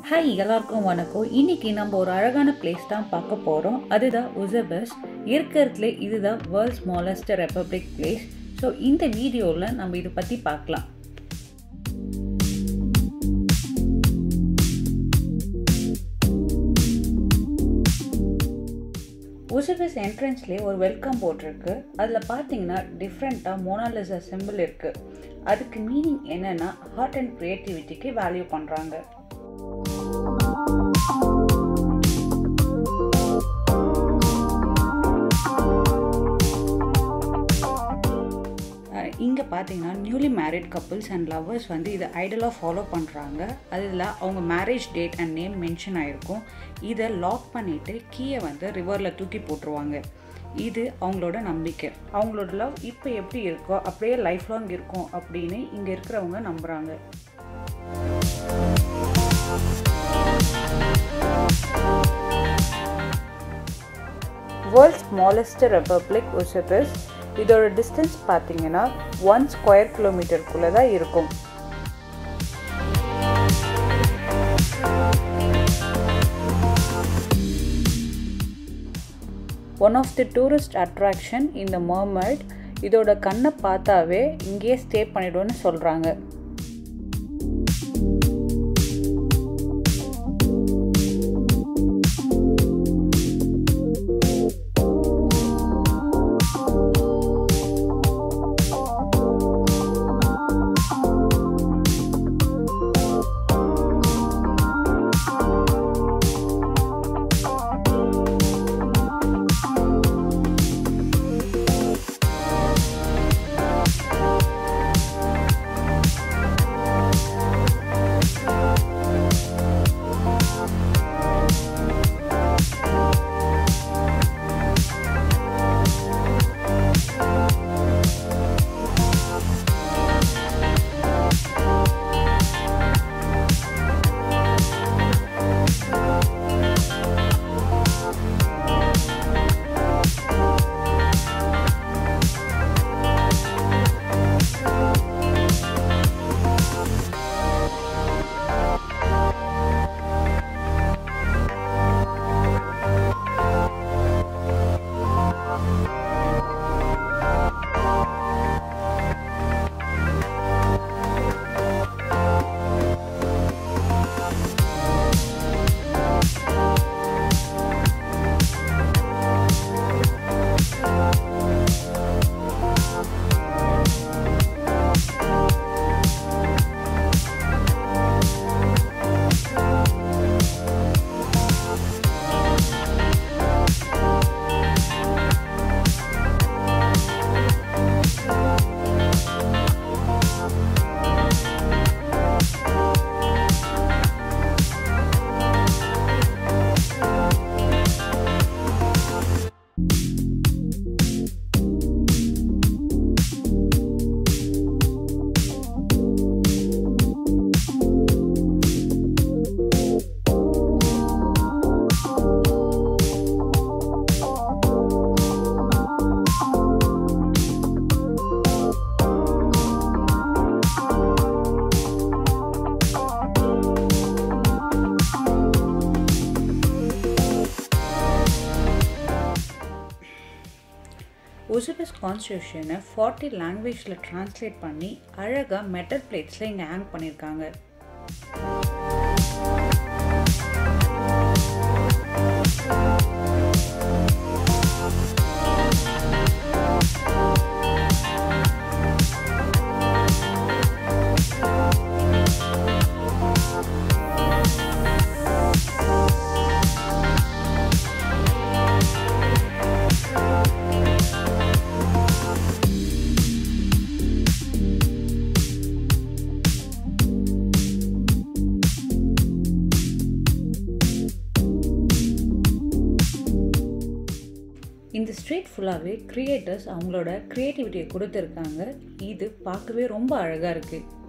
hi எல்லாருக்கும் வணக்கம் இன்னைக்கு நம்ம ஒரு அழகான பிளேஸ் தான் பார்க்க போகிறோம் அதுதான் உசபஸ் இருக்கிறதுல இதுதான் world smallest republic place so இந்த வீடியோவில் நம்ம இதை பற்றி பார்க்கலாம் உசபஸ் என்ட்ரன்ஸ்லேயே ஒரு வெல்கம் போர்ட் இருக்கு அதில் பார்த்தீங்கன்னா டிஃப்ரெண்ட்டாக மோனாலிசா சிம்பிள் இருக்குது அதுக்கு மீனிங் என்னென்னா ஹார்ட் அண்ட் க்ரியேட்டிவிட்டிக்கு வேல்யூ பண்ணுறாங்க இங்கே பார்த்தீங்கன்னா newly married couples and lovers வந்து இதை ஐடலாக ஃபாலோ பண்ணுறாங்க அதில் அவங்க marriage date and name mention ஆகிருக்கும் இதை லாக் பண்ணிவிட்டு கீயை வந்து ரிவரில் தூக்கி போட்டுருவாங்க இது அவங்களோட நம்பிக்கை அவங்களோட லவ் இப்போ எப்படி இருக்கோ அப்படியே லைஃப் லாங் இருக்கும் அப்படின்னு இங்கே இருக்கிறவங்க நம்புகிறாங்க வேர்ல்ட் ஸ்மாலஸ்ட் ரெப்பப்ளிக் உசபஸ் இதோட டிஸ்டன்ஸ் பார்த்தீங்கன்னா ஒன் ஸ்கொயர் கிலோமீட்டருக்குள்ளே தான் இருக்கும் one of the tourist attraction இந்த மர்மட் இதோட கண்ணை பார்த்தாவே இங்கேயே ஸ்டே பண்ணிடும்னு சொல்கிறாங்க உசுபஸ் கான்ஸ்டியூஷனை ஃபார்ட்டி லாங்குவேஜில் ட்ரான்ஸ்லேட் பண்ணி அழகாக மெட்டல் பிளேட்ஸில் இங்கே ஹேங் பண்ணியிருக்காங்க இந்த ஸ்ட்ரீட் ஃபுல்லாகவே க்ரியேட்டர்ஸ் அவங்களோட க்ரியேட்டிவிட்டியை கொடுத்துருக்காங்க இது பார்க்கவே ரொம்ப அழகாக இருக்குது